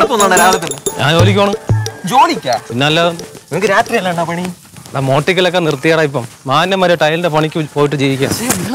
പോന്നാണ് രാവിലെ തന്നെ ഞാൻ ജോലിക്ക് പോണം ജോലിക്കാ പിന്നെ അല്ല നിങ്ങക്ക് രാത്രി അല്ല പണി മോട്ടിക്കലൊക്കെ നിർത്തിയടാ ഇപ്പം മാന്യന്മാരെ ടൈലിന്റെ പണിക്ക് പോയിട്ട് ജീവിക്കാം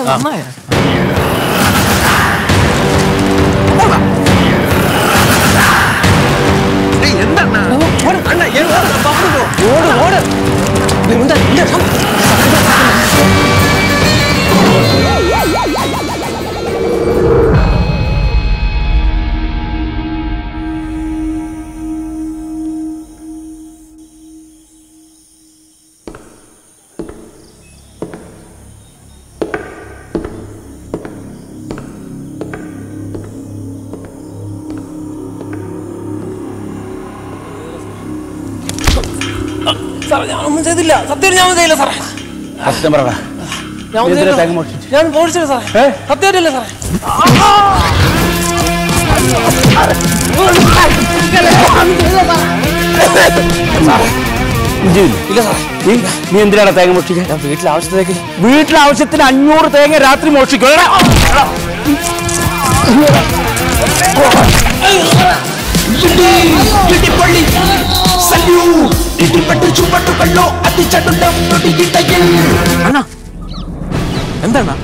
സാറേ ഞാനൊന്നും ചെയ്തില്ല സത്യം ഞാൻ ചെയ്തില്ല സാറേ സത്യം പറ ഞാൻ ഒന്നും ചെയ്തില്ല. ഞാൻ മോഷിച്ചില്ല സാറേ സത്യമായിട്ടില്ല സാറേ ഇല്ല സാറേ നീ നീ എന്തിനാണ് തേങ്ങ മോഷ്ടിക്കാൻ ഞാൻ വീട്ടിലെ ആവശ്യത്തിലേക്ക് വീട്ടിലെ ആവശ്യത്തിന് അഞ്ഞൂറ് തേങ്ങ രാത്രി മോഷ്ടിക്കും എടാ. അണ്ണാ എന്താണ്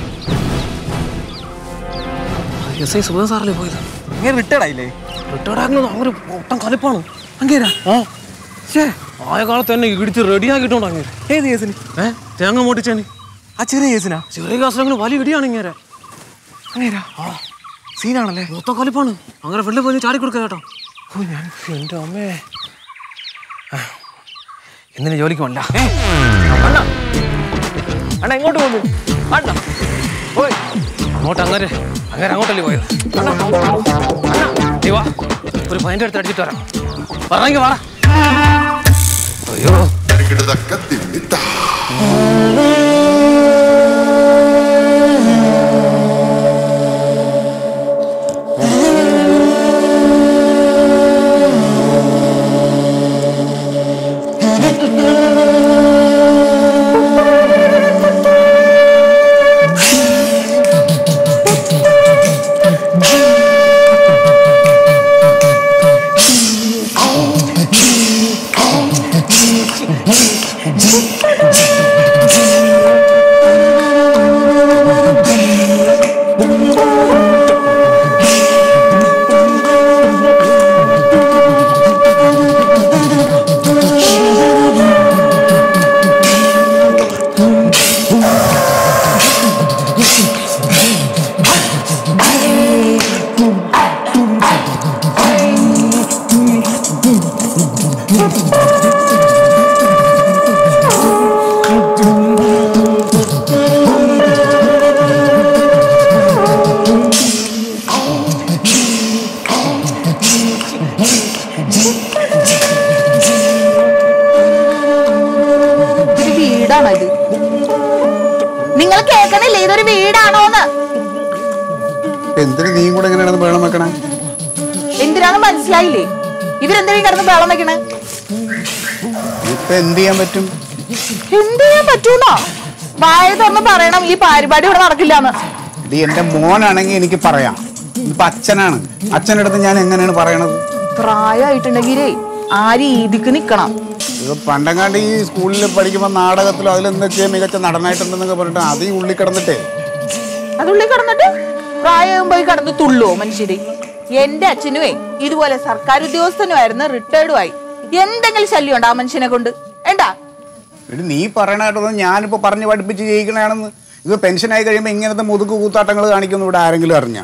എസ് ഐ സുഗത സാറല്ലേ പോയത് അങ്ങനെ റിട്ടയർഡ് ആയില്ലേ റിട്ടയർഡ് ആകുന്നത് അങ്ങനെ ഒട്ടം കലിപ്പാണ് അങ്ങേരാ ആ ആയ കാലത്ത് തന്നെ ഇടിച്ച് റെഡിയാക്കിയിട്ടുണ്ട് അങ്ങനെ ഏത് കേസിന് ഏ തേങ്ങ മോട്ടിച്ചേന് ആ ചെറിയ കേസിനാ ചെറിയ കാസരങ്ങൾ വലിയ ഇടിയാണ് ഇങ്ങനെ അങ്ങേരാ സീനാണല്ലേ മൊത്തം കലിപ്പാണ് അങ്ങനെ വെള്ളം പോയി ചാടി കൊടുക്കുക കേട്ടോ ഓ ഞാൻ എന്റെ അമ്മേ എന്തിനു ജോലിക്ക് വേണ്ട അണ്ണ അണ്ണ എങ്ങോട്ട് പോകുന്നു അണ്ണ ഓയ് അങ്ങോട്ട് അങ്ങനെ അങ്ങനെ അങ്ങോട്ടല്ലേ പോയത് നീ വാ ഒരു പതിൻ്റെ അടുത്ത് അടിച്ചിട്ട് വരാം പറഞ്ഞെങ്കിൽ വാ അയ്യോ ഒരു വീടാണോ ഇത് നിങ്ങൾ കേൾക്കണില്ലേ ഇതൊരു വീടാണോന്ന് എന്തിനു നീയും കൂടെ എങ്ങനെയാണ് വേണം വെക്കണേ എന്തിനാന്ന് മനസ്സിലായില്ലേ ഇവരെന്തിനാ കിടന്ന് വെള്ളം വെക്കണേ ഇപ്പൊ എന്ത് ചെയ്യാൻ പറ്റും എന്ത് ചെയ്യാൻ പറ്റൂന്നോ വായ തുറന്ന് പറയണം ഈ പരിപാടി ഇവിടെ നടക്കില്ലാന്ന് ഇത് എന്റെ മോനാണെങ്കിൽ എനിക്ക് പറയാം ഇപ്പൊ അച്ഛനാണ് അച്ഛൻ്റെ അടുത്ത് ഞാൻ എങ്ങനെയാണ് പറയണത് പ്രായമായിട്ടുണ്ടെങ്കിലേ ആ രീതിക്ക് നിക്കണം ഇത് പണ്ടങ്ങാണ്ട് ഈ സ്കൂളിൽ പഠിക്കുമ്പോൾ നാടകത്തിലോ അതിലെന്തൊക്കെയോ മികച്ച നടനായിട്ടുണ്ടെന്നൊക്കെ പറഞ്ഞിട്ട് അത് ഈ ഉള്ളിൽ കിടന്നിട്ടേ അതുള്ളിൽ കിടന്നിട്ട് പ്രായം പോയി കിടന്ന് തുള്ളുവോ മനുഷ്യര് എന്റെ അച്ഛനുവേ ഇതുപോലെ സർക്കാർ ഉദ്യോഗസ്ഥനുമായിരുന്നു റിട്ടയർഡും ആയി എന്തെങ്കിലും ശല്യം ഉണ്ടോ ആ മനുഷ്യനെ കൊണ്ട് എന്താ ഇത് നീ പറയണായിട്ടൊന്നും ഞാനിപ്പോ പറഞ്ഞ് പഠിപ്പിച്ച് ജയിക്കണയാണെന്ന് ഇത് പെൻഷനായി കഴിയുമ്പോൾ ഇങ്ങനത്തെ മുതുക്ക് കൂത്താട്ടങ്ങൾ കാണിക്കുന്നു ഇവിടെ ആരെങ്കിലും അറിഞ്ഞാ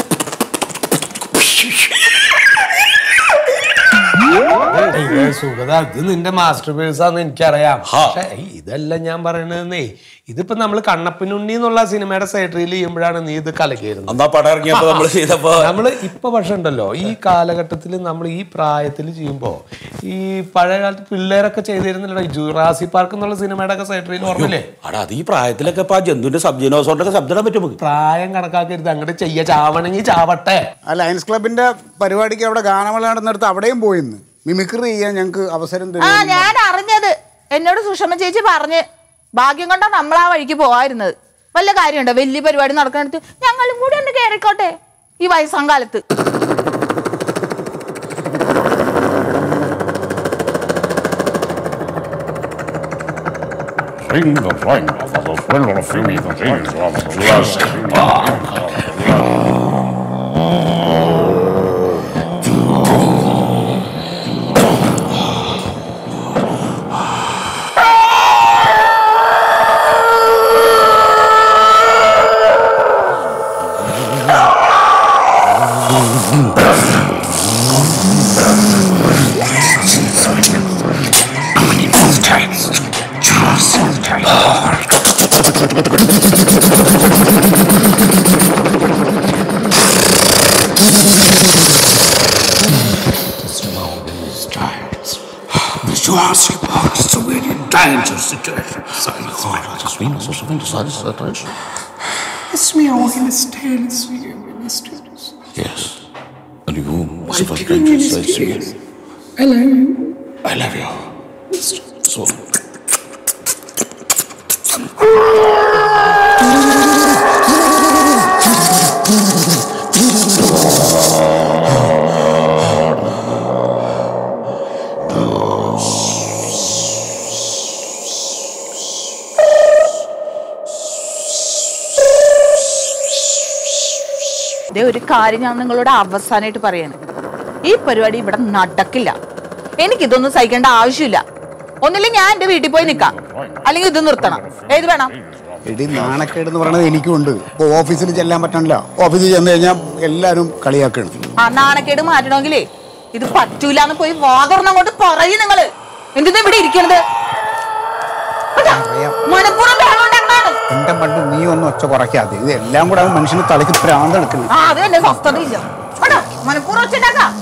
സുഗത അത് നിന്റെ മാസ്റ്റർ പേഴ്സ് ആണെന്ന് എനിക്കറിയാം പക്ഷേ ഇതെല്ലാം ഞാൻ പറയണതെന്നേ ഇതിപ്പോ നമ്മൾ കണ്ണപ്പനുണ്ണി എന്നുള്ള സിനിമയുടെ സൈഡറിൽ ചെയ്യുമ്പോഴാണ് നീ ഇത് കലക്കിയിരുന്നത് അന്നാ പടം ഇറങ്ങിയപ്പോ നമ്മൾ ചെയ്തപ്പോ നമ്മള് ഇപ്പൊ പക്ഷെ ഉണ്ടല്ലോ ഈ കാലഘട്ടത്തിൽ നമ്മൾ ഈ പ്രായത്തിൽ ചെയ്യുമ്പോ ഈ പഴയ കാലത്ത് പിള്ളേരൊക്കെ ചെയ്തിരുന്നില്ലല്ലോ ഈ ജുറാസി പാർക്ക് എന്നുള്ള സിനിമയുടെ ഒക്കെ സൈഡറിൽ ഓർമ്മയില്ലേ അടാ അത് ഈ പ്രായത്തിലൊക്കെ ഇപ്പൊ ആ ജന്തുവിന്റെ സബ് ജീനോസോണ്ടൊക്കെ ശബ്ദം ഇടാൻ പറ്റും നമുക്ക് പ്രായം കണക്കാക്കരുത് അങ്ങോട്ട് ചെയ്യ ചാവണമെങ്കിൽ ചാവട്ടെ ആ ലയൺസ് ക്ലബിന്റെ പരിപാടിക്ക് അവിടെ ഗാനമേള നടന്നിടത്ത് അവിടെയും പോയിന്ന് മിമിക്രി ചെയ്യാൻ ഞങ്ങൾക്ക് അവസരം ആ തരും ഞാൻ അറിഞ്ഞത് എന്നോട് സുഷമ ചേച്ചി പറഞ്ഞ് ഭാഗ്യം കൊണ്ടാ നമ്മൾ ആ വഴിക്ക് പോവായിരുന്നത് വല്ല കാര്യമുണ്ടോ വലിയ പരിപാടി നടക്കണടുത്ത് ഞങ്ങളും കൂടി ഒന്ന് കയറിക്കോട്ടെ ഈ വയസ്സാം കാലത്ത് finger, finger, the finger, finger, finger, finger. Yes. And you must have adventures I see. I love you. I love you. So. ദേ ഒരു കാര്യം ഞാൻ നിങ്ങളോട് അവസാനമായിട്ട് പറയാണ് ഈ പരിപാടി ഇവിടെ നടക്കില്ല എനിക്കിതൊന്നും സഹിക്കേണ്ട ആവശ്യമില്ല ഒന്നില്ലെങ്കിൽ ഞാൻ എന്റെ വീട്ടിൽ പോയി നിൽക്കാം അല്ലെങ്കിൽ ഇത് നിർത്തണം ഏത് വേണം എടി നാണക്കേട് എന്ന് പറയുന്നത് എനിക്കുണ്ട് ഇപ്പോൾ ഓഫീസിൽ ചെല്ലാൻ പറ്റണില്ല ഓഫീസിൽ ചെന്ന് കഴിഞ്ഞാൽ എല്ലാവരും കളിയാക്കണം ആ നാണക്കേട് മാറ്റണമെങ്കിലേ ഇത് പറ്റൂലെന്ന് പോയി വാതർണം കൊണ്ട് പറയും നിങ്ങള് എന്തിനാ ഇവിടെ ഇരിക്കണത് കേട്ടോ? മനപ്പൂർവ്വം ബഹളം ഉണ്ടാക്കണതാണ്. എന്റെ പണ്ട് നീ ഒന്നും ഒച്ച കുറയ്ക്കാതെ ഇത് എല്ലാം കൂടെ അവൻ മനുഷ്യന് തലയ്ക്ക് ഭ്രാന്ത് എടുക്കുന്നു ആ അത് തന്നെ സ്വസ്ഥതയില്ല കേട്ടോ മനപ്പൂർവ്വം വെച്ചുണ്ടാക്കാം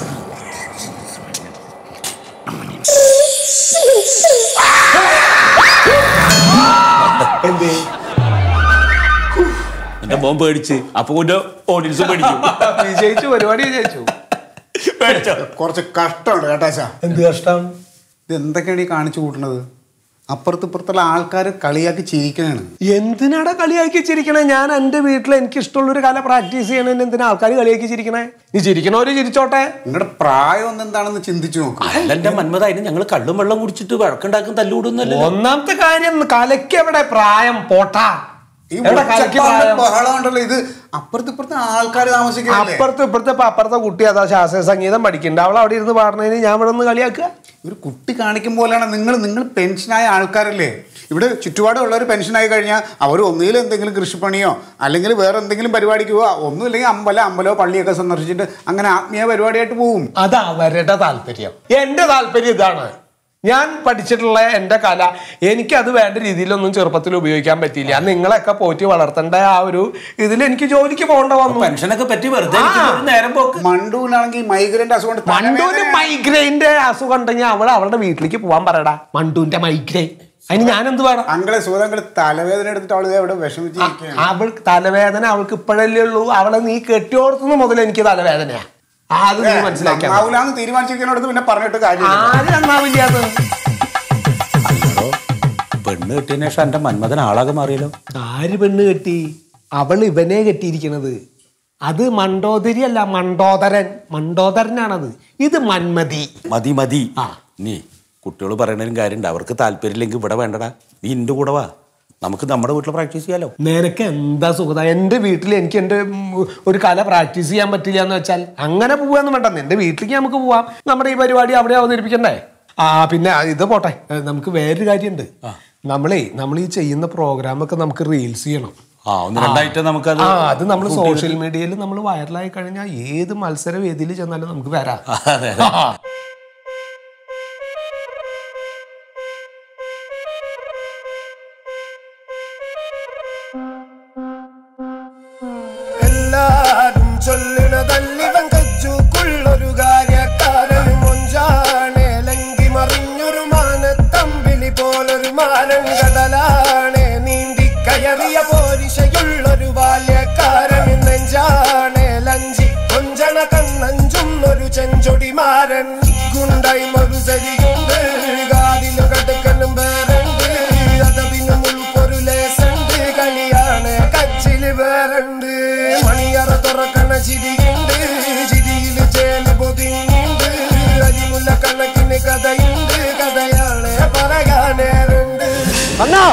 എന്റെ മോൻ പേടിച്ച് അപ്പൊ കൊണ്ട് ഓഡിയൻസ് പേടിക്കും വിജയിച്ചു പരിപാടി വിജയിച്ചു പേടിച്ചോ കുറച്ച് കഷ്ടമുണ്ട് കേട്ടാച്ചാ എന്ത് കഷ്ടം ഇത് എന്തൊക്കെയാണ് ഈ കാണിച്ചു കൂട്ടുന്നത് അപ്പുറത്ത് ഇപ്പുറത്തുള്ള ആൾക്കാർ കളിയാക്കി ചിരിക്കണാണ് എന്തിനാടാ കളിയാക്കി ചിരിക്കണേ ഞാൻ എന്റെ വീട്ടിൽ എനിക്ക് ഇഷ്ടമുള്ള ഒരു കല പ്രാക്ടീസ് ചെയ്യണതിന് എന്തിനാ ആൾക്കാർ കളിയാക്കി ചിരിക്കണേ നീ ചിരിക്കണവര് ചിരിച്ചോട്ടെ നിങ്ങളുടെ പ്രായം ഒന്ന് എന്താണെന്ന് ചിന്തിച്ചു നോക്ക് അല്ല എന്റെ മന്മത അതിന് ഞങ്ങൾ കള്ളും വെള്ളം കുടിച്ചിട്ട് വഴക്കുണ്ടാക്കും തല്ലുകൂടുന്നല്ലേ ഒന്നാമത്തെ കാര്യം കലയ്ക്ക് എവിടെ പ്രായം പോട്ടാ ഈ എവിടെ കലയ്ക്ക് ഒച്ചപ്പാടും പ്രായം ബഹളം ഉണ്ടല്ലോ ഇത് അപ്പുറത്ത് ഇപ്പുറത്ത് ആൾക്കാർ താമസിക്കുന്നല്ലേ അപ്പുറത്ത് ഇപ്പുറത്തെ ഇപ്പൊ അപ്പുറത്തെ കുട്ടി അതാ ശാസ്ത്രീയ സംഗീതം പഠിക്കുന്നുണ്ട് അവൾ അവിടെ ഇരുന്ന് പാടുന്നതിന് ഞാൻ ഇവിടെ നിന്ന് കളിയാക്കുക ഒരു കുട്ടി കാണിക്കും പോലെയാണ് നിങ്ങൾ നിങ്ങൾ പെൻഷനായ ആൾക്കാരല്ലേ ഇവിടെ ചുറ്റുപാടുള്ളവർ പെൻഷനായി കഴിഞ്ഞാൽ അവർ ഒന്നുകിൽ എന്തെങ്കിലും കൃഷിപ്പണിയോ അല്ലെങ്കിൽ വേറെ എന്തെങ്കിലും പരിപാടിക്ക് പോവാ ഒന്നുമില്ലെങ്കിൽ അമ്പലം അമ്പലമോ പള്ളിയൊക്കെ സന്ദർശിച്ചിട്ട് അങ്ങനെ ആത്മീയ പരിപാടിയായിട്ട് പോവും അത് അവരുടെ താല്പര്യം എന്റെ താല്പര്യം ഇതാണ് ഞാൻ പഠിച്ചിട്ടുള്ള എന്റെ കല എനിക്കത് വേണ്ട രീതിയിലൊന്നും ചെറുപ്പത്തിൽ ഉപയോഗിക്കാൻ പറ്റിയില്ല നിങ്ങളൊക്കെ പോറ്റി വളർത്തേണ്ട ആ ഒരു ഇതിൽ എനിക്ക് ജോലിക്ക് പോകേണ്ട വന്നു പെൻഷനൊക്കെ പറ്റി വെറുതെ ഇരിക്കുന്ന ഒരു നേരം പോക്ക് മണ്ടൂനാണെങ്കിൽ മൈഗ്രന്റ് അസുഖം കൊണ്ട് മണ്ടുവിന് തലവേദന- മൈഗ്രെയിന്റെ അസുഖം ഉണ്ടെങ്കിൽ അവൾ അവളുടെ വീട്ടിലേക്ക് പോകാൻ പറയടാ മണ്ടുവിന്റെ മൈഗ്രെയിൻ അതിന് ഞാൻ എന്ത് വേണം അങ്ങളെ സുഹൃത്തുക്കൾ തലവേദന എടുത്തിട്ട് അവള് ഇവിടെ വിഷമിച്ചിരിക്കുകയാണ് അവൾ തലവേദന അവൾക്ക് ഇപ്പോഴല്ലേ ഉള്ളൂ അവളെ നീ കെട്ടിയോർത്തുന്ന മുതൽ എനിക്ക് തലവേദനയാ ആ, അത് നീ മനസ്സിലാക്കിയാ മതി. നന്നാവൂലാന്ന് തീരുമാനിച്ചിരിക്കുന്നോടത്ത് പിന്നെ പറഞ്ഞിട്ട് കാര്യമില്ല ആര് നന്നാവില്ലാത്ത പെണ്ണ് കിട്ടിയതിനു ശേഷം എന്റെ മന്മഥൻ ആളാകെ മാറിയല്ലോ ആര് പെണ്ണ് കെട്ടി അവൾ ഇവനെ കെട്ടിയിരിക്കണത് അത് മണ്ടോദരി അല്ല മണ്ടോദരൻ മണ്ടോദരനാണത് ഇത് മന്മതി മതി മതി ആ. നീ കുട്ടികൾ പറയണതിനും കാര്യമുണ്ട് അവർക്ക് താല്പര്യമില്ലെങ്കിൽ ഇവിടെ വേണ്ടടാ നീ എൻ്റെ കൂടെ വാ നമുക്ക് നമ്മുടെ വീട്ടിൽ പ്രാക്ടീസ് ചെയ്യാലോ നിനക്ക് എന്താ സുഖത എൻ്റെ വീട്ടിൽ എനിക്ക് എൻ്റെ ഉം, ഒരു കല പ്രാക്ടീസ് ചെയ്യാൻ പറ്റില്ല എന്ന് വെച്ചാൽ അങ്ങനെ പോവാന്ന് വേണ്ട നിന്റെ വീട്ടിലേക്ക് നമുക്ക് പോവാം നമ്മുടെ ഈ പരിപാടി അവിടെ അവതരിപ്പിക്കണ്ടേ ആ പിന്നെ ഇത് പോട്ടെ ഏ, നമുക്ക് വേറൊരു കാര്യമുണ്ട് നമ്മളേ നമ്മൾ ഈ ചെയ്യുന്ന പ്രോഗ്രാമൊക്കെ നമുക്ക് റീൽസ് ചെയ്യണം ആ ഒന്ന് രണ്ടായിട്ട് നമുക്കത് ആ അത് നമ്മൾ സോഷ്യൽ മീഡിയയിൽ നമ്മൾ വൈറലായി കഴിഞ്ഞാൽ ഏത് മത്സര വേദിയിൽ ചെന്നാലും നമുക്ക് വരാം അതെ, ആ. എല്ലാരും ചൊല്ലണതല്ലിവൻ കച്ചുക്കുള്ളൊരു കാര്യക്കാരൻ മൊഞ്ചാണ് ലങ്കി മറിഞ്ഞൊരു മാനത്തമ്പിളി പോലൊരു മാനൻ കടലാണ് നീന്തി കയറിയ പോരിശയുള്ളൊരു ബാല്യക്കാരൻ നെഞ്ചാണ് ലഞ്ചി കൊഞ്ചണ കണ്ണഞ്ചും ഒരു ചെഞ്ചൊടിമാരൻ ഗുണ്ടായി മറുസരിയുണ്ട് കാതിലു കടുക്കലും വേറുണ്ട് അതപിനും ഉൾപ്പൊരു ലേസുണ്ട് കളിയാണ് കച്ചില് വേറുണ്ട് മണിയറ തുറക്കണ ചിരിയുണ്ട് ചിരിയില് ചേല് പൊതിഞ്ഞുണ്ട് അരിമുല്ല കണക്കിന് കഥയുണ്ട് കഥയാണ് പറയാനേറുണ്ട് അണ്ണാ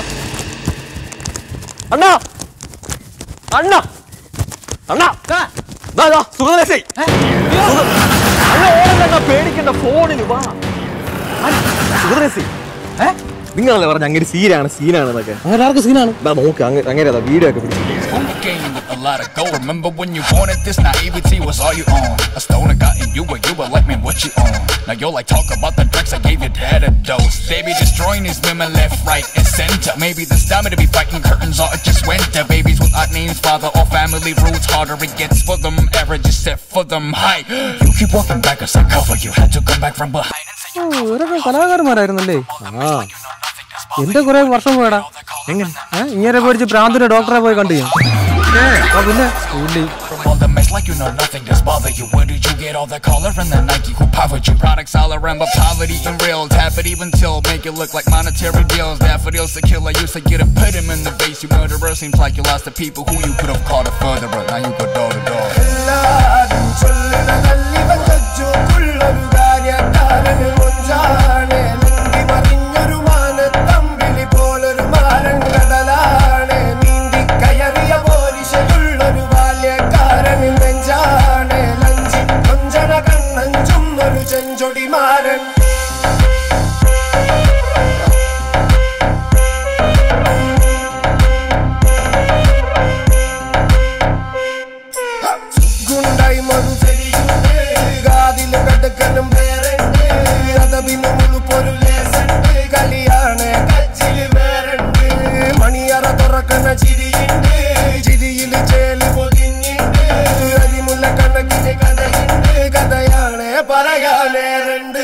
അണ്ണാ അണ്ണാ അണ്ണാ ദാ, ദാ, സുഗതലക്ഷ്മി. സുഗ- അണ്ണാ ഓടണ്ട പേടിക്കണ്ട ഫോണിൽ വാ സുഗതലക്ഷ്മി. നിങ്ങളല്ലേ പറഞ്ഞ അങ്ങനെ സീനാണ് സീനാണ് എന്നൊക്കെ അങ്ങനെ ആർക്ക് സീനാണ് നോക്ക് അങ്ങനെ വീഡിയോ ഒക്കെ പിടിച്ചു Only came with a lot of gold. Remember when you wanted this naivety was all you own. A stoner got in you, but you were like, man, what you own? Now you're like, talk about the drugs I gave your dad a dose. They be destroying these women left, right, and center. Maybe this time to be fighting curtains, or it just went to babies without names, father or family roots. Harder it gets for them, average is set for them high. You keep walking back as I cover you. Had to come back from behind. ഇവരൊക്കെ കലാകാരന്മാരായിരുന്നല്ലേ ആ എന്റെ കുറെ വർഷം പോയടാ എങ്ങനെ ഇങ്ങനെ പേടിച്ച് ഭ്രാന്തിന്റെ ഡോക്ടറെ പോയി കണ്ടു ഞാൻ ഏ, ആ പിന്നെ പുള്ളി From all the mess like you know nothing does bother you. Where did you get all that color and the Nike who powered you? Products all around, but poverty and real. Tap it even till make it look like monetary deals. Daffodils to kill. I used to get to put him in the face. You murderer seems like you lost the people who you could have called a furtherer. Now you go door to door. എല്ലാരും ചൊല്ലുന്നതല്ലിവൻ കജ്ജുക്കുള്ളൊരു കാര്യക്കാരന് മുഞ്ചാണ് ലുങ്കി മറിഞ്ഞൊരു മാനത്തമ്പിളി പോലൊരു മാരങ്കടലാണ് നീന്തി കയറിയ പോലിശയുള്ളൊരു ബാല്യക്കാരന് നെഞ്ചാണ് ലഞ്ചി കൊഞ്ചന കണ്ണഞ്ചുന്നൊരു ചെഞ്ചൊടിമാരൻ ഗുണ്ടായി മറുചെടിയുണ്ട് കാതില് കടക്കനും പേരുണ്ട് അതപിന് മുഴുപ്പൊരു ലേസുണ്ട് കളിയാണ് കച്ചില് വേറുണ്ട് മണിയറ തുറക്കണ ചിരിയുണ്ട് ചിരിയില് ചേല് പൊതിഞ്ഞിണ്ട് അരിമുല്ല കണക്കിന് കഥയുണ്ട് കഥയാണ് പറയാനേറുണ്ട്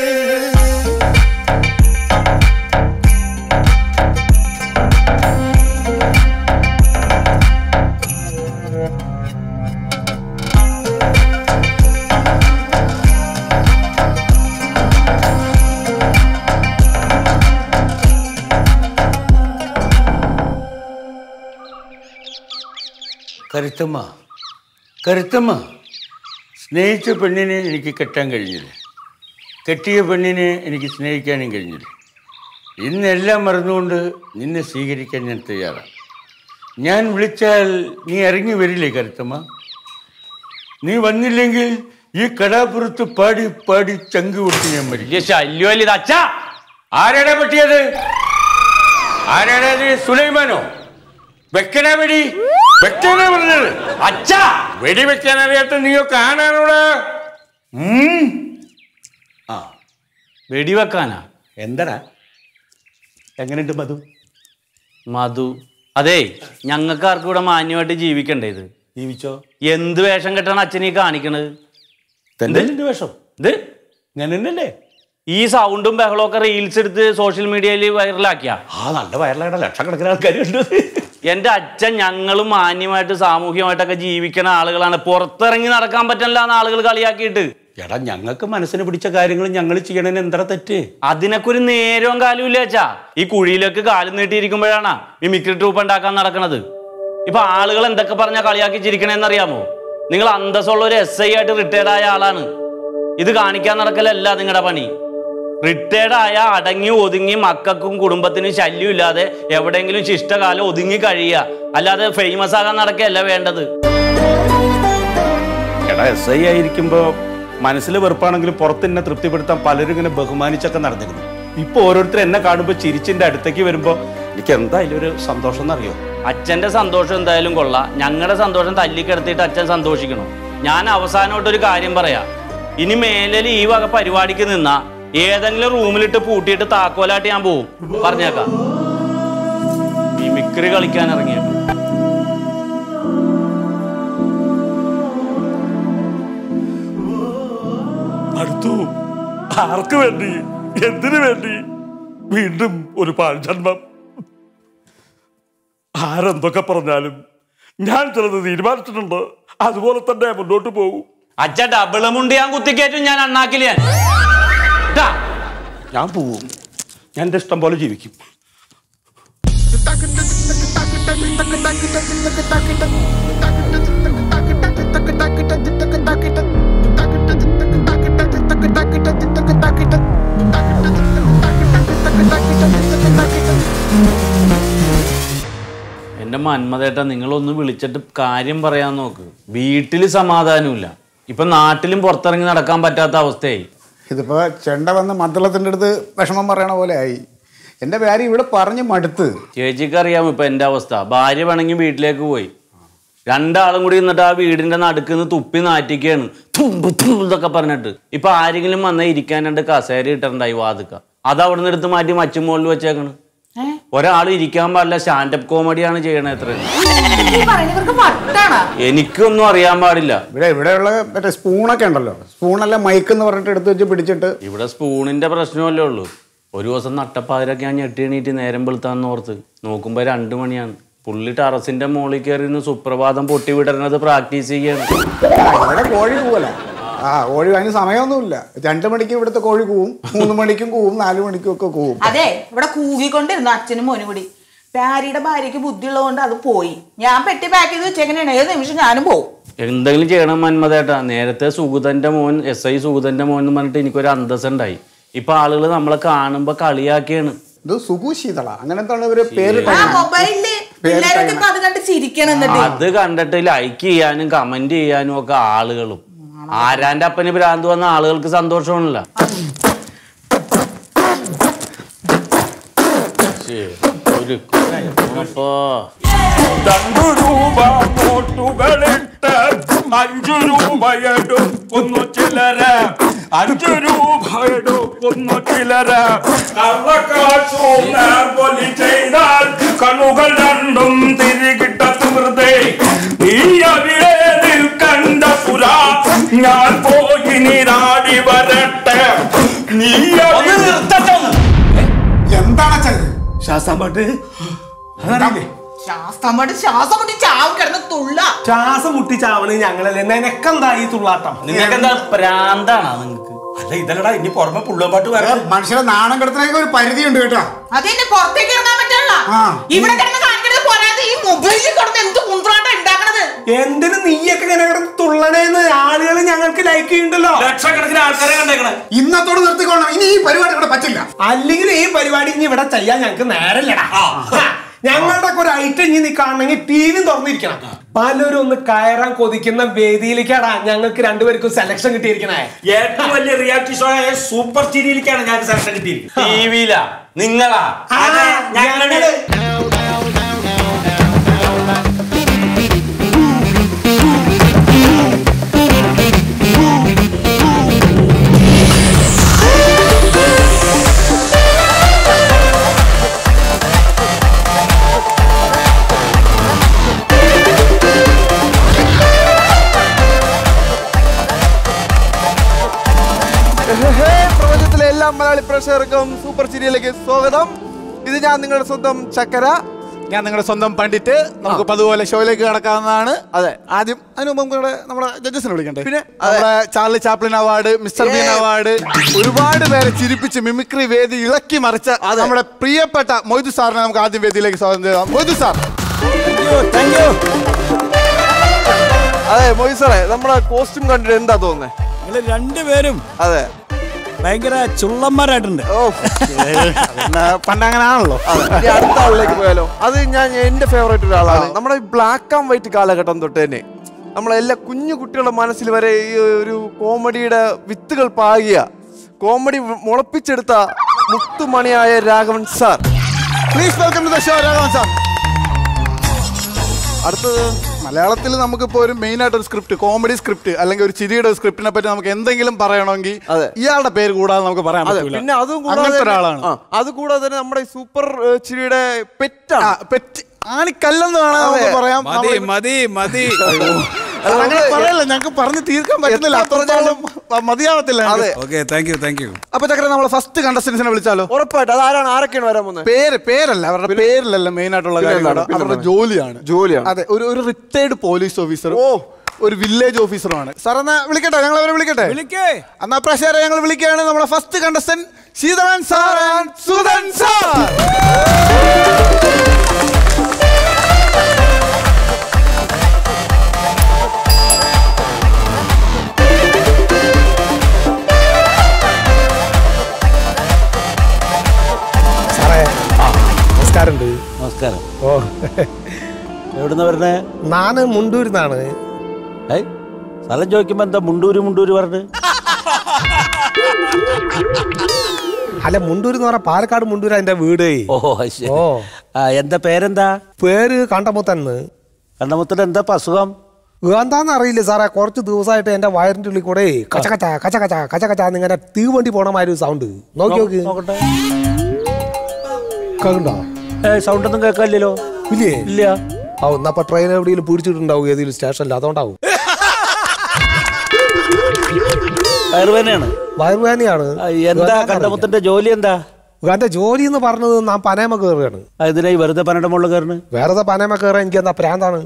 കരുത്തമ്മ കരുത്തമ്മ സ്നേഹിച്ച പെണ്ണിനെ എനിക്ക് കെട്ടാൻ കഴിഞ്ഞില്ല കെട്ടിയ പെണ്ണിനെ എനിക്ക് സ്നേഹിക്കാനും കഴിഞ്ഞില്ല ഇന്നെല്ലാം മറന്നുകൊണ്ട് നിന്നെ സ്വീകരിക്കാൻ ഞാൻ തയ്യാറാണ് ഞാൻ വിളിച്ചാൽ നീ ഇറങ്ങി വരില്ലേ കരുത്തമ്മ നീ വന്നില്ലെങ്കിൽ ഈ കടാപുറത്ത് പാടി പാടി ചങ്ക് കൊടുത്ത് ഞാൻ മരിക്കും ശല്യമല്ല ഇത് അച്ഛാ ആരാടാ പറ്റിയത് ആരാടാ ഇത് സുലൈമാനോ വെക്കണ വെടി വെക്കാനാ പറഞ്ഞത് അച്ഛാ വെടി വെക്കാൻ അറിയാത്ത നീയൊക്കെ ആണാണോടാ ഉം. ആ വെടിവെക്കാനാ എന്തടാ എങ്ങനെയുണ്ട് മധു മധു അതെ ഞങ്ങൾക്ക് ആർക്കും ഇവിടെ മാന്യമായിട്ട് ജീവിക്കണ്ടേ ഇത് ജീവിച്ചോ എന്ത് വേഷം കെട്ടാണ് അച്ഛനീ കാണിക്കണത് തന്നെ എന്ത് വേഷം ഇത് ഞാൻ എന്നല്ലേ ഈ സൗണ്ടും ബഹളവും ഒക്കെ റീൽസ് എടുത്ത് സോഷ്യൽ മീഡിയയിൽ വൈറലാക്കിയ ആ നല്ല വയറിലായിട്ട് ലക്ഷക്കണക്കിന് ആൾക്കാർ ഉണ്ട് എന്റെ അച്ഛൻ ഞങ്ങളും മാന്യമായിട്ട് സാമൂഹ്യമായിട്ടൊക്കെ ജീവിക്കണ ആളുകളാണ് പുറത്തിറങ്ങി നടക്കാൻ പറ്റില്ല എന്ന് ആളുകൾ കളിയാക്കിയിട്ട് എടാ ഞങ്ങൾക്ക് മനസ്സിന് പിടിച്ച കാര്യങ്ങൾ ഞങ്ങൾ ചെയ്യണതിന് എന്താ തെറ്റ് അതിനൊക്കെ ഒരു നേരവും കാലവും ഇല്ല അച്ഛാ ഈ കുഴിയിലേക്ക് കാലും നീട്ടിയിരിക്കുമ്പോഴാണ് മിമിക്രി ട്രൂപ്പ് ഉണ്ടാക്കാൻ നടക്കണത് ഇപ്പൊ ആളുകൾ എന്തൊക്കെ പറഞ്ഞാൽ കളിയാക്കി ചിരിക്കണേന്ന് അറിയാമോ നിങ്ങൾ അന്തസ്സുള്ള ഒരു എസ് ഐ ആയിട്ട് റിട്ടയർഡ് ആയ ആളാണ് ഇത് കാണിക്കാൻ നടക്കലല്ല നിങ്ങളുടെ പണി റിട്ടയർഡ് ആയ അടങ്ങി ഒതുങ്ങി മക്കൾക്കും കുടുംബത്തിനും ശല്യം ഇല്ലാതെ എവിടെയെങ്കിലും ശിഷ്ടകാലം ഒതുങ്ങി കഴിയുക അല്ലാതെ ഫേമസ് ആകാൻ നടക്കുകയല്ല വേണ്ടത് എടാ എസ് ഐ ആയിരിക്കുമ്പോ മനസ്സിൽ വെറുപ്പാണെങ്കിലും പുറത്ത് എന്നെ തൃപ്തിപ്പെടുത്താൻ പലരും ഇങ്ങനെ ബഹുമാനിച്ചൊക്കെ നടന്നിരുന്നു ഇപ്പൊ ഓരോരുത്തർ എന്നെ കാണുമ്പോൾ ചിരിച്ചിന്റെ അടുത്തേക്ക് വരുമ്പോ എനിക്ക് എന്തായാലും ഒരു സന്തോഷം എന്നറിയോ അച്ഛന്റെ സന്തോഷം എന്തായാലും കൊള്ളാം ഞങ്ങളുടെ സന്തോഷം തല്ലിക്കെടുത്തിട്ട് അച്ഛൻ സന്തോഷിക്കണം ഞാൻ അവസാനമായിട്ട് ഒരു കാര്യം പറയാം ഇനി മേലിൽ ഈ വക പരിപാടിക്ക് നിന്ന ഏതെങ്കിലും റൂമിലിട്ട് പൂട്ടിയിട്ട് താക്കോലായിട്ട് ഞാൻ പോവും പറഞ്ഞേക്കാം മിമിക്രി കളിക്കാൻ ഇറങ്ങിയേക്കാം അടുത്തു ആർക്ക് വേണ്ടി എന്തിനു വേണ്ടി വീണ്ടും ഒരു പാഴ്ജന്മം ആരെന്തൊക്കെ പറഞ്ഞാലും ഞാൻ ചിലത് തീരുമാനിച്ചിട്ടുണ്ട് അതുപോലെ തന്നെ മുന്നോട്ട് പോകും അച്ഛ ഡബിള് മുണ്ട് ഞാൻ കുത്തിക്കയറ്റും ഞാൻ അണ്ണാക്കില്ല ഞാൻ ട്ടാ. ഞാൻ പോവും ഞാൻ എൻ്റെ ഇഷ്ടം പോലെ ജീവിക്കും Thank you. എന്റെ മന്മതേട്ട നിങ്ങളൊന്ന് വിളിച്ചിട്ട് കാര്യം പറയാൻ നോക്ക് വീട്ടിൽ സമാധാനമില്ല ഇപ്പൊ നാട്ടിലും പുറത്തിറങ്ങി നടക്കാൻ പറ്റാത്ത അവസ്ഥയായി ഇതിപ്പോ ചെണ്ട വന്ന് മദ്ദളത്തിൻ്റെ അടുത്ത് വിഷമം പറയണ പോലെ ആയി എൻ്റെ ഭാര്യ ഇവിടെ പറഞ്ഞ് മടുത്ത് ചേച്ചിക്ക് അറിയാമോ ഇപ്പൊ എന്റെ അവസ്ഥ ഭാര്യ വേണമെങ്കിൽ വീട്ടിലേക്ക് പോയി രണ്ടാളും കൂടി നിന്നിട്ട് ആ വീടിന്റെ നടുക്ക് നിന്ന് തുപ്പി നാറ്റിക്കാണ് തുമ്പ് തുമ്പ് എന്നൊക്കെ പറഞ്ഞിട്ട് ഇപ്പൊ ആരെങ്കിലും വന്നാൽ ഇരിക്കാൻ രണ്ട് കസേര ഇട്ടിട്ടുണ്ടായി വാതുക്ക അത് അവിടെ നിന്ന് എടുത്ത് മാറ്റി മച്ചുമോളിൽ വെച്ചേക്കണ് ഒരാൾ ഇരിക്കാൻ പാടില്ല സ്റ്റാൻഡപ്പ് കോമഡിയാണ് ചെയ്യണത് എത്ര ഈ പറയുന്നവർക്ക് വട്ടാണ് എനിക്കൊന്നും അറിയാൻ പാടില്ല ഇവിടെ ഇവിടെയുള്ള മറ്റേ സ്പൂണൊക്കെ ഉണ്ടല്ലോ സ്പൂണല്ല മൈക്ക് എന്ന് പറഞ്ഞിട്ട് എടുത്ത് വെച്ച് പിടിച്ചിട്ട് ഇവിടെ സ്പൂണിന്റെ പ്രശ്നമല്ലേ ഉള്ളൂ ഒരു ദിവസം നട്ടപ്പാതിരൊക്കെ ഞാൻ ഞെട്ടി എണീറ്റ് നേരം വെളുത്താന്ന് ഓർത്ത് നോക്കുമ്പോ രണ്ടു മണിയാണ് പുള്ളി ടെറസിന്റെ മുകളിൽ കയറി നിന്ന് സുപ്രഭാതം പൊട്ടി വിടരുന്നത് പ്രാക്ടീസ് ചെയ്യാണ് ആ, ഇവിടെ കോഴി കൂവല ആ കോഴി അതിന് സമയമൊന്നുമില്ല രണ്ട് മണിക്ക് ഇവിടുത്തെ കോഴി കൂവും മൂന്ന് മണിക്കും കൂവും നാല് മണിക്കും ഒക്കെ കൂവും അതെ ഇവിടെ കൂകിക്കൊണ്ടിരുന്നു അച്ഛനും മോനും കൂടി ഭാര്യയുടെ ഭാര്യയ്ക്ക് ബുദ്ധിയുള്ളതുകൊണ്ട് അത് പോയി ഞാൻ പെട്ടി പാക്ക് ചെയ്ത് വെച്ചെങ്ങനെയാണ് ഏത് നിമിഷം ഞാനും പോകും എന്തെങ്കിലും ചെയ്യണം മന്മതേട്ടാ നേരത്തെ സുഗതന്റെ മോൻ എസ് ഐ സുഗതന്റെ മോൻ എന്ന് പറഞ്ഞിട്ട് എനിക്കൊരു അന്തസ് ഉണ്ടായി ഇപ്പൊ ആളുകൾ നമ്മളെ കാണുമ്പോ കളിയാക്കിയാണ് ഇത് സുഖു ശീതള അങ്ങനത്തെ ഇവര് പേര് ആ മൊബൈലില് പിള്ളേരൊക്കെ ഇപ്പൊ അത് കണ്ട് ചിരിക്കണം എന്നിട്ട് അത് കണ്ടിട്ട് ലൈക്ക് ചെയ്യാനും കമന്റ് ചെയ്യാനും ഒക്കെ ആളുകളും ആരാന്റെ അപ്പന് ഭ്രാന്ത് വന്ന ആളുകൾക്ക് സന്തോഷമാണല്ലോ ശ്ശേ, ഒരു അപ്പോ രണ്ടു രൂപ നോട്ടുകളിട്ട് അഞ്ചു രൂപയെടുക്കുന്നു ചിലര അഞ്ചു രൂപയെടുക്കുന്നു ചിലര കള്ളക്കാശും പൊലി ചെയ്താൽ കണ്ണുകൾ രണ്ടും തിരികിട്ട സുഹൃത്തെ നീ അവിടെ നിൽക്കണ്ട സുര ഞാൻ പോയി നീരാടി വരട്ടെ നീ എന്താണ് ചെയ്ത് ശ്വാസം പാട്ട് അതറിയില്ലേ ശ്വാസം മുട്ടി ശ്വാസം മുട്ടി ചാവും കിടന്ന് തുള്ള ശ്വാസം മുട്ടി ചാവണ് ഞങ്ങളല്ലേ നിനക്കെന്താ ഈ തുള്ളാട്ടം നിങ്ങൾക്ക് എന്താ പ്രാന്താണോ നിങ്ങക്ക് അല്ല ഇതല്ലടാ ഇനി പുറമെ പുള്ളുമ്പാട്ട് ഏ, മനുഷ്യരെ നാണം കെടുത്തതിനൊക്കെ ഒരു പരിധിയുണ്ട് കേട്ടോ അതെന്നെ പുറത്തേക്ക് ഇറങ്ങാൻ പറ്റില്ല ആ. ഇവിടെ കിടന്ന് കാണിക്കണത് പോരാതെ ഈ മൊബൈലിൽ കിടന്ന് എന്ത് കുന്ത്രാട്ടം ഉണ്ടാക്കണത് എന്തിനു നീയൊക്കെ ഇങ്ങനെ കിടന്ന് തുള്ളണേന്ന് ആളുകൾ ഞങ്ങൾക്ക് ലൈക്ക് ചെയ്യുന്നുണ്ടല്ലോ ലക്ഷക്കണക്കിന് ആൾക്കാരെ കണ്ടേക്കണേ ഇന്നത്തോട് നിർത്തിക്കൊള്ളണം ഇനി ഈ പരിപാടി ഇവിടെ പറ്റില്ല അല്ലെങ്കിൽ ഈ പരിപാടി ഇനി ഇവിടെ ചെയ്യാൻ ഞങ്ങൾക്ക് നേരല്ലടാ ഞങ്ങളുടെ ഒക്കെ ഒരു ഐറ്റം ഇനി നീ കാണണമെങ്കിൽ ടി വി തുറന്നിരിക്കണം പലരും ഒന്ന് കയറാൻ കൊതിക്കുന്ന വേദിയിലേക്കാടാ ഞങ്ങൾക്ക് രണ്ടുപേർക്കും സെലക്ഷൻ കിട്ടിയിരിക്കണേ ഏറ്റവും വലിയ റിയാലിറ്റി ഷോ ആയ സൂപ്പർ സീരിയലിലേക്കാണ് ഞങ്ങൾക്ക് സെലക്ഷൻ കിട്ടിയിരിക്കുന്നത് ടി വിയിലാ നിങ്ങളാ ആ, ഞങ്ങള് ഹേ, പ്രപഞ്ചത്തിലെ എല്ലാ മലയാളി പ്രേക്ഷകർക്കും സൂപ്പർ സീരിയലിലേക്ക് സ്വാഗതം ഇത് ഞാൻ നിങ്ങളുടെ സ്വന്തം ചക്കര ഞാൻ നിങ്ങളുടെ സ്വന്തം പണ്ഡിറ്റ് നമുക്ക് അതുപോലെ ഷോയിലേക്ക് കടക്കാവുന്നതാണ് അതെ ആദ്യം അതിന് മുമ്പ് നമ്മുടെ നമ്മുടെ ജഡ്ജസിനെ വിളിക്കണ്ടേ പിന്നെ? നമ്മുടെ Charlie Chaplin award Mister Bean award ഒരുപാട് പേരെ ചിരിപ്പിച്ച് മിമിക്രി വേദി ഇളക്കി മറിച്ച നമ്മുടെ പ്രിയപ്പെട്ട മൊയ്തു സാറിനെ നമുക്ക് ആദ്യം വേദിയിലേക്ക് സ്വാഗതം ചെയ്യാം മൊയ്തു സാർ അതെ മൊയ്ത് സാറേ നമ്മുടെ കോസ്റ്റ്യൂം കണ്ടിട്ട് എന്താ തോന്നുന്നത് നിങ്ങൾ രണ്ടുപേരും അതെ ഭയങ്കര ചുള്ളന്മാരായിട്ടുണ്ട് ഓ പണ്ട് അങ്ങനെ ആണല്ലോ അതെ ഇനി അടുത്ത ആളിലേക്ക് പോയാലോ അത് ഞാൻ എന്റെ ഫേവറേറ്റ് ഒരാളാണ് നമ്മുടെ ബ്ലാക്ക് ആൻഡ് വൈറ്റ് കാലഘട്ടം തൊട്ട് തന്നെ നമ്മളെല്ലാ കുഞ്ഞു കുട്ടികളുടെ മനസ്സിൽ വരെ ഈ ഒരു കോമഡിയുടെ വിത്തുകൾ പാകിയ കോമഡി മുളപ്പിച്ചെടുത്ത മുത്തുമണിയായ Raghavan sir please welcome to the show Raghavan sir അടുത്തത് മലയാളത്തിൽ നമുക്കിപ്പോൾ ഒരു മെയിൻ ആയിട്ട് ഒരു സ്ക്രിപ്റ്റ് കോമഡി സ്ക്രിപ്റ്റ് അല്ലെങ്കിൽ ഒരു ചിരിയുടെ ഒരു സ്ക്രിപ്റ്റിനെ പറ്റി നമുക്ക് എന്തെങ്കിലും പറയണമെങ്കിൽ അതെ. ഇയാളുടെ പേര് കൂടാതെ നമുക്ക് പറയാൻ അതെ പറ്റില്ല പിന്നെ അതും കൂടാതെ അങ്ങനത്തെ തന്നെ- ഒരാളാണ് ആ, അത് കൂടാതെ തന്നെ നമ്മുടെ ഈ സൂപ്പർ ഏഹ്, ചിരിയുടെ പെറ്റാണ് ആ, പെറ്റ് ആണിക്കല്ലെന്ന് വേണം നമുക്ക് അതെ. പറയാം മതി മതി മതി സാർ, അങ്ങനെ പറയല്ല ഞങ്ങൾക്ക് പറഞ്ഞു തീർക്കാൻ പറ്റുന്നില്ല എത്ര അത്രത്തോളം മതിയാവത്തില്ല അതെ okay thank you thank you അപ്പൊ ചക്കര നമ്മളെ ഫസ്റ്റ് കണ്ടസ്റ്റൻസിനെ വിളിച്ചാലോ ഉറപ്പായിട്ട് അത് ആരാണ് ആരൊക്കെയാണ് വരാൻ പോകുന്നത് പേര് പേരല്ല അവരുടെ പേരിലല്ല മെയിൻ ആയിട്ടുള്ള പിന്നെ കാര്യം എന്താണ്? ഇവിടെ. പിന്നെ അവരുടെ എന്താണ്? ജോലിയാണ് ജോലിയാണ്. അതെ ഒരു ഒരു റിട്ടയർഡ് പോലീസ് ഓഫീസർ ഓ. ഒരു വില്ലേജ് ഓഫീസറുമാണ് സാർ എന്നാ വിളിക്കട്ടെ ഞങ്ങൾ അവരെ വിളിക്കട്ടെ വിളിക്കേ എന്നാ പ്രേക്ഷകരെ ഞങ്ങൾ വിളിക്കുകയാണ് നമ്മളെ first contestant Sheethalan sir and Sudhan sir നമസ്കാരമുണ്ട് നമസ്കാരം ഓ എവിടുന്ന വരുന്നേ നാന് മുണ്ടൂരിന്നാണ് ഏയ് സ്ഥലം ചോദിക്കുമ്പോ എന്താ മുണ്ടൂര് മുണ്ടൂര് പറഞ്ഞു അല്ല മുണ്ടൂർ എന്ന് പറഞ്ഞാൽ പാലക്കാട് മുണ്ടൂർ അതിന്റെ വീട് ഓ അത് ശരി. ഓ ആ, എന്താ പേരെന്താ പേര് കണ്ടമുത്തന്ന് കണ്ടമുത്തിന് എന്താ ഇപ്പൊ അസുഖം എന്താന്ന് അറിയില്ല സാറേ കുറച്ച് ദിവസമായിട്ട് എന്റെ വയറിന്റെ ഉള്ളിൽ കൂടെ കച്ച കച്ച കച്ച കച്ച കച്ച കച്ച ഇങ്ങനെ തീവണ്ടി പോണ മാതിരി ഒരു സൗണ്ട് നോക്കി നോക്ക് നോക്കട്ടെ കേൾക്കണ്ടോ ഏ സൗണ്ട് ഒന്നും കേൾക്കാനില്ലല്ലോ ഇല്ലേ ഇല്ല ആ എന്നപ്പോ ട്രെയിൻ എവിടെയെങ്കിലും പിടിച്ചിട്ടുണ്ടാവും ഏതെങ്കിലും സ്റ്റേഷനിൽ അതുകൊണ്ടാവും വയറുവേനയാണ് വയറുവേദനയാണ് എന്താ കണ്ടമുത്തിന്റെ ജോലി എന്താ എന്റെ ജോലി എന്ന് പറഞ്ഞത് നാം പനയമ കയറുകയാണ് ഇതിനാ ഈ വെറുതെ പനയുടെ മുകളിൽ കയറുന്നു വേറെ പനയമ കയറാൻ എനിക്ക് എന്താ പ്രാന്താണ്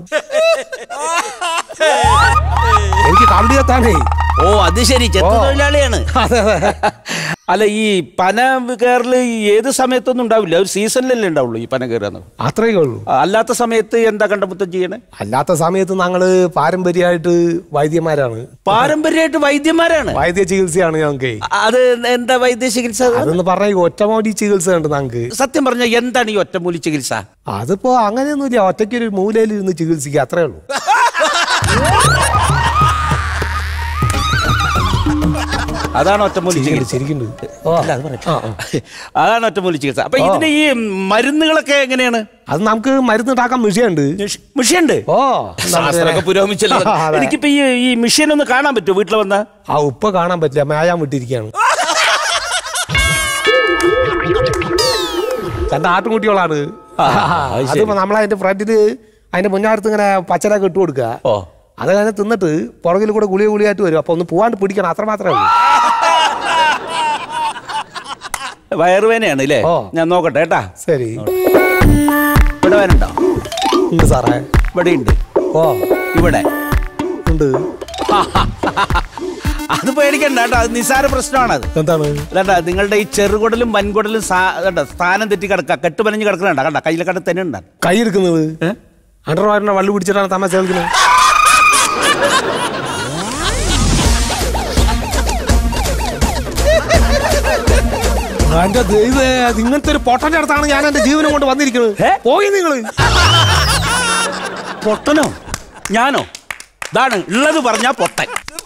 എനിക്ക് കമ്പി എത്താണേ ഓ അത് ശരി ചെത്തു തൊഴിലാളിയാണ് അല്ല ഈ പന കയറല് ഏത് സമയത്തൊന്നും ഉണ്ടാവില്ല ഒരു സീസണിലല്ലേ ഉണ്ടാവുള്ളൂ ഈ പന കയറുക അത്രേ ഉള്ളൂ അല്ലാത്ത സമയത്ത് എന്താ കണ്ടമുത്തം ചെയ്യണേ അല്ലാത്ത സമയത്ത് ഞങ്ങള് പാരമ്പര്യമായിട്ട് വൈദ്യന്മാരാണ് പാരമ്പര്യമായിട്ട് വൈദ്യന്മാരാണ് വൈദ്യ ചികിത്സയാണ് ഞങ്ങൾക്ക് അത് എന്താ വൈദ്യ ചികിത്സ അതെന്ന് പറഞ്ഞ ഈ ഒറ്റമൂലി ചികിത്സ ഉണ്ട് ഞങ്ങൾക്ക് സത്യം പറഞ്ഞ എന്താണ് ഈ ഒറ്റമൂലി ചികിത്സ അതിപ്പോ അങ്ങനെയൊന്നുമില്ല ഒറ്റയ്ക്ക് ഒരു മൂലയിൽ ഇരുന്ന് ചികിത്സിക്കുക അത്രേ ഉള്ളൂ അതാണ് ഒറ്റമൂലി ചികിത്സ ശരിക്കുണ്ട് അല്ല, അത് പറയാം. അതാണ് ഒറ്റമൂലി ചികിത്സ അപ്പൊ ഇതിന് ഈ മരുന്നുകളൊക്കെ എങ്ങനെയാണ് അത് നമുക്ക് മരുന്നുണ്ടാക്കാൻ മിഷയുണ്ട് മിഷ്യണ്ട് ഓ ശാസ്ത്രമൊക്കെ പുരോഗമിച്ചല്ലോ അതെ. എനിക്കിപ്പോ ഈ ഈ മിഷ്യൻ ഒന്ന് കാണാൻ പറ്റുമോ വീട്ടിൽ വന്ന ആ ഉപ്പ കാണാൻ പറ്റില്ല മേയാൻ വിട്ടിരിക്കുകയാണ് തന്റെ ആട്ടുംകുട്ടികളാണ് അത് ശരി. അതിപ്പോ നമ്മളതിന്റെ ഫ്രണ്ടില് അതിന്റെ മുന്നാടത്ത് ഇങ്ങനെ പച്ചരൊക്കെ ഇട്ട് കൊടുക്കുക ഓ അത് കഴിഞ്ഞ് തിന്നിട്ട് പുറകിൽ കൂടെ ഗുളിക ഗുളിയായിട്ട് വരും അപ്പൊ ഒന്ന് പോവാണ്ട് പിടിക്കണം അത്ര മാത്രമേ ഉള്ളൂ വയറുവേനയാണ് അല്ലേ ഓ. ഞാൻ നോക്കട്ടെ കേട്ടാ ശരി ഇവിടെ വേനുണ്ടോ ഉണ്ട് സാറേ ഇവിടെ ഉണ്ട് ഓ ഇവിടെ ഉണ്ട് അത് പേടിക്കണ്ട കേട്ടോ അത് നിസ്സാര പ്രശ്നമാണത് എന്താണ് കണ്ട നിങ്ങളുടെ ഈ ചെറുകുടലും വൻകുടലും സാ- കണ്ടോ, സ്ഥാനം തെറ്റി കിടക്കുക കെട്ടുപനഞ്ഞ് കിടക്കണണ്ട കണ്ട കയ്യിലെ കട തന്നെ ഉണ്ടാ കൈ എടുക്കുന്നത് അണ്ടർവാറിന്റെ വള്ളി പിടിച്ചിട്ടാണ് തമാശ കളിക്കുന്നത് എന്റെ ദൈവേ അത് ഇങ്ങനത്തെ ഒരു പൊട്ടന്റെ അടുത്താണ് ഞാൻ എന്റെ ജീവനം കൊണ്ട് വന്നിരിക്കുന്നത് പോയി നിങ്ങള് പൊട്ടനോ ഞാനോ ഇതാണ് ഉള്ളത് പറഞ്ഞാ പൊട്ടൻ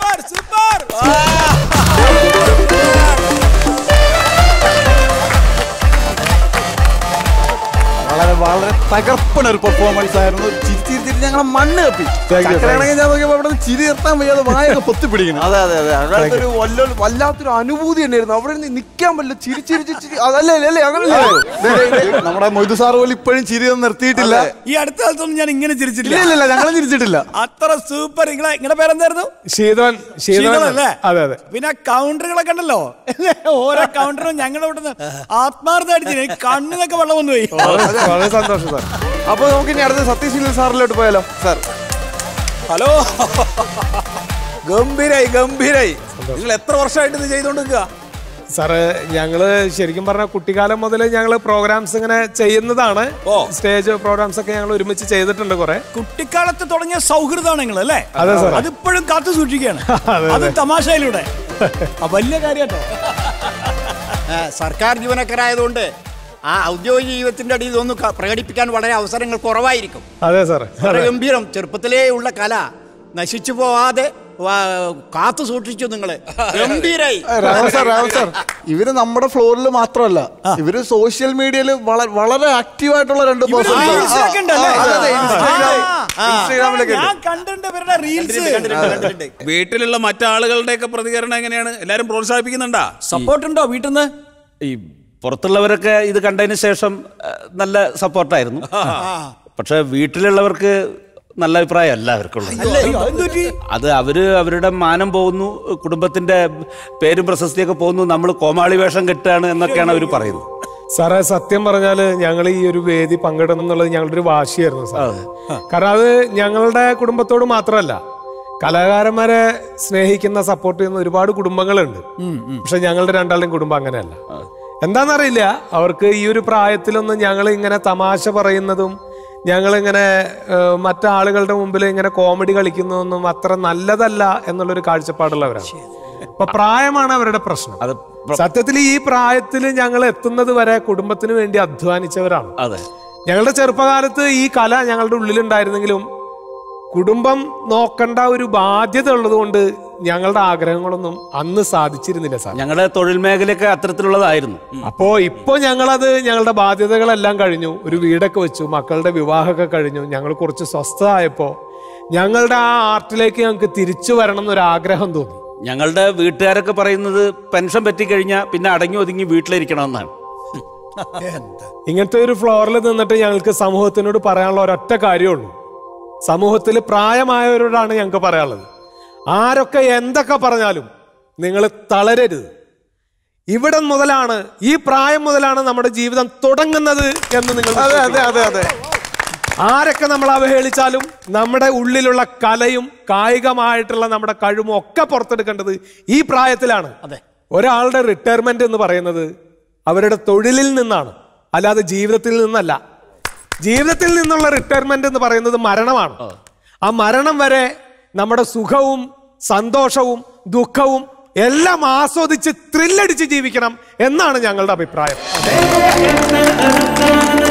വളരെ വളരെ തകർപ്പണ ഒരു പെർഫോമൻസ് ആയിരുന്നു ചിരിച്ചിരിച്ചിട്ട് ഞങ്ങളെ മണ്ണ് കപ്പി Thank you, ചക്കരയാണെങ്കിൽ ഞാൻ നോക്കിയപ്പോ അവിടെ നിന്ന് ചിരി നിർത്താൻ വയ്യാതെ വായൊക്കെ പൊത്തി പിടിക്കുന്നു അതെ അതെ അതെ അതിനകത്തൊരു വല്ല വല്ലാത്തൊരു അനുഭൂതി തന്നെയായിരുന്നു അവിടെ നിന്ന് നിൽക്കാൻ പറ്റില്ല ചിരി ചിരി ചിരി ചിരി അതല്ലേ അല്ലേ അങ്ങനല്ലേ നമ്മുടെ മൊയ്തു സാർ പോലും ഇപ്പോഴും ചിരി ഒന്നും നിർത്തിയിട്ടില്ല ഈ അടുത്ത കാലത്തൊന്നും ഞാൻ ഇങ്ങനെ ഇല്ല ചിരിച്ചിട്ടില്ല ഇല്ല ഇല്ല ഞങ്ങളും ചിരിച്ചിട്ടില്ല അത്ര സൂപ്പർ നിങ്ങളെ നിങ്ങളുടെ പേരെന്തായിരുന്നു ശീതവൻ ശീതവൻ അല്ലേ അതെ അതെ പിന്നെ കൗണ്ടറുകളൊക്കെ ഉണ്ടല്ലോ ഓരോ കൗണ്ടറും ഞങ്ങളുടെ ഇവിടുന്ന് ആത്മാർത്ഥമായിട്ട് കണ്ണിനൊക്കെ വെള്ളം വന്നു പോയി വളരെ വളരെ സന്തോഷം സാർ അപ്പൊ നമുക്ക് ഇനി അടുത്ത സത്യശീലൻ സാറിലോട്ട് പോയാലോ സാർ ഹലോ ഗംഭീരായി ഗംഭീരായി നിങ്ങൾ എത്ര വർഷമായിട്ട് ഇത് ചെയ്തോണ്ട് നിൽക്കുക സാറ് ഞങ്ങള് ശരിക്കും പറഞ്ഞ കുട്ടിക്കാലം മുതൽ ഞങ്ങള് പ്രോഗ്രാംസ് ഇങ്ങനെ ചെയ്യുന്നതാണ് ഓ. സ്റ്റേജ് പ്രോഗ്രാംസ് ഒക്കെ ഞങ്ങൾ ഒരുമിച്ച് ചെയ്തിട്ടുണ്ട് കുറെ കുട്ടിക്കാലത്ത് തുടങ്ങിയ സൗഹൃദമാണ് നിങ്ങൾ അല്ലേ അതെ, സാർ. അതിപ്പോഴും കാത്തു സൂക്ഷിക്കുകയാണ് അതെ, അത് തമാശയിലൂടെ ആ, വലിയ കാര്യട്ടോ സർക്കാർ ജീവനക്കാരായതുകൊണ്ട് ആ ഔദ്യോഗിക ജീവിതത്തിന്റെ അടിയിൽ ഇതൊന്നും ക- പ്രകടിപ്പിക്കാൻ വളരെ അവസരങ്ങൾ കുറവായിരിക്കും അതെ സാറേ വളരെ ഗംഭീരം ചെറുപ്പത്തിലേ ഉള്ള കല നശിച്ചു പോവാതെ വാ- കാത്തു സൂക്ഷിച്ചു നിങ്ങള് ഗംഭീരായി രാഘവ സാർ രാഘവ സാർ ഇവര് നമ്മുടെ ഫ്ലോറിൽ മാത്രമല്ല ഇവര് സോഷ്യൽ മീഡിയയിൽ വളരെ ആക്റ്റീവ് ആയിട്ടുള്ള രണ്ട് ഇവര് പേഴ്സൺസ് reels ഒക്കെ ഉണ്ടല്ലേ? ആ. ഇൻസ്റ്റാഗ്രാമിലൊക്കെ ഞാൻ കണ്ടിട്ടുണ്ട് ഇവരുടെ റീൽസ് വീട്ടിലുള്ള മറ്റാളുകളുടെ ഒക്കെ പ്രതികരണം എങ്ങനെയാണ് എല്ലാരും പ്രോത്സാഹിപ്പിക്കുന്നുണ്ടാ സപ്പോർട്ട് ഉണ്ടോ വീട്ടിൽ നിന്ന് ഈ പുറത്തുള്ളവരൊക്കെ ഇത് കണ്ടതിന് ശേഷം ആ, നല്ല സപ്പോർട്ടായിരുന്നു പക്ഷെ വീട്ടിലുള്ളവർക്ക് നല്ല അഭിപ്രായം അല്ല അവർക്കുള്ളത് അത് അവര് അവരുടെ മാനം പോകുന്നു കുടുംബത്തിന്റെ പേരും പ്രശസ്തിയൊക്കെ പോകുന്നു നമ്മൾ കോമാളി വേഷം കെട്ടാണ് എന്നൊക്കെയാണ് അവർ പറയുന്നത് സാറേ സത്യം പറഞ്ഞാല് ഞങ്ങൾ ഈ ഒരു വേദി പങ്കിടണം എന്നുള്ളത് ഞങ്ങളുടെ ഒരു വാശിയായിരുന്നു സാർ കാരണം അത് ഞങ്ങളുടെ കുടുംബത്തോട് മാത്രമല്ല കലാകാരന്മാരെ സ്നേഹിക്കുന്ന സപ്പോർട്ട് ചെയ്യുന്ന ഒരുപാട് കുടുംബങ്ങളുണ്ട് പക്ഷെ ഞങ്ങളുടെ രണ്ടാളുടെയും കുടുംബം അങ്ങനെയല്ല എന്താണെന്നറിയില്ല അവർക്ക് ഈ ഒരു പ്രായത്തിലൊന്നും ഞങ്ങൾ ഇങ്ങനെ തമാശ പറയുന്നതും ഞങ്ങൾ ഇങ്ങനെ മറ്റാളുകളുടെ മുമ്പിൽ ഇങ്ങനെ കോമഡി കളിക്കുന്നതൊന്നും അത്ര നല്ലതല്ല എന്നുള്ളൊരു കാഴ്ചപ്പാടുള്ളവരാണ് അപ്പൊ പ്രായമാണ് അവരുടെ പ്രശ്നം സത്യത്തിൽ ഈ പ്രായത്തിൽ ഞങ്ങൾ എത്തുന്നത് വരെ കുടുംബത്തിന് വേണ്ടി അധ്വാനിച്ചവരാണ് അതെ ഞങ്ങളുടെ ചെറുപ്പകാലത്ത് ഈ കല ഞങ്ങളുടെ ഉള്ളിലുണ്ടായിരുന്നെങ്കിലും കുടുംബം നോക്കേണ്ട ഒരു ബാധ്യത ഉള്ളതുകൊണ്ട് ഞങ്ങളുടെ ആഗ്രഹങ്ങളൊന്നും അന്ന് സാധിച്ചിരുന്നില്ല സാർ ഞങ്ങളുടെ തൊഴിൽ മേഖലയൊക്കെ അത്തരത്തിലുള്ളതായിരുന്നു അപ്പോ ഇപ്പോ ഞങ്ങളത് ഞങ്ങളുടെ ബാധ്യതകളെല്ലാം കഴിഞ്ഞു ഒരു വീടൊക്കെ വെച്ചു മക്കളുടെ വിവാഹമൊക്കെ കഴിഞ്ഞു ഞങ്ങൾ കുറച്ച് സ്വസ്ഥമായപ്പോ ഞങ്ങളുടെ ആ ആർട്ടിലേക്ക് ഞങ്ങൾക്ക് തിരിച്ചു വരണം എന്നൊരു ആഗ്രഹം തോന്നി ഞങ്ങളുടെ വീട്ടുകാരൊക്കെ പറയുന്നത് പെൻഷൻ പറ്റിക്കഴിഞ്ഞാൽ പിന്നെ അടങ്ങി ഒതുങ്ങി വീട്ടിലിരിക്കണമെന്നാണ് ഇങ്ങനത്തെ ഒരു ഫ്ലോറിൽ നിന്നിട്ട് ഞങ്ങൾക്ക് സമൂഹത്തിനോട് പറയാനുള്ള ഒരൊറ്റ കാര്യമുള്ളൂ സമൂഹത്തിൽ പ്രായമായവരോടാണ് ഞങ്ങൾക്ക് പറയാനുള്ളത് ആരൊക്കെ എന്തൊക്കെ പറഞ്ഞാലും നിങ്ങൾ തളരരുത് ഇവിടെ മുതലാണ് ഈ പ്രായം മുതലാണ് നമ്മുടെ ജീവിതം തുടങ്ങുന്നത് എന്ന് നിങ്ങൾ അതെ അതെ അതെ അതെ ആരൊക്കെ നമ്മൾ അവഹേളിച്ചാലും നമ്മുടെ ഉള്ളിലുള്ള കലയും കായികമായിട്ടുള്ള നമ്മുടെ കഴിവും ഒക്കെ പുറത്തെടുക്കേണ്ടത് ഈ പ്രായത്തിലാണ് ഒരാളുടെ റിട്ടയർമെന്റ് എന്ന് പറയുന്നത് അവരുടെ തൊഴിലിൽ നിന്നാണ് അല്ലാതെ ജീവിതത്തിൽ നിന്നല്ല ജീവിതത്തിൽ നിന്നുള്ള റിട്ടയർമെന്റ് എന്ന് പറയുന്നത് മരണമാണ് ആ മരണം വരെ നമ്മുടെ സുഖവും സന്തോഷവും ദുഃഖവും എല്ലാം ആസ്വദിച്ച് ത്രില്ലടിച്ച് ജീവിക്കണം എന്നാണ് ഞങ്ങളുടെ അഭിപ്രായം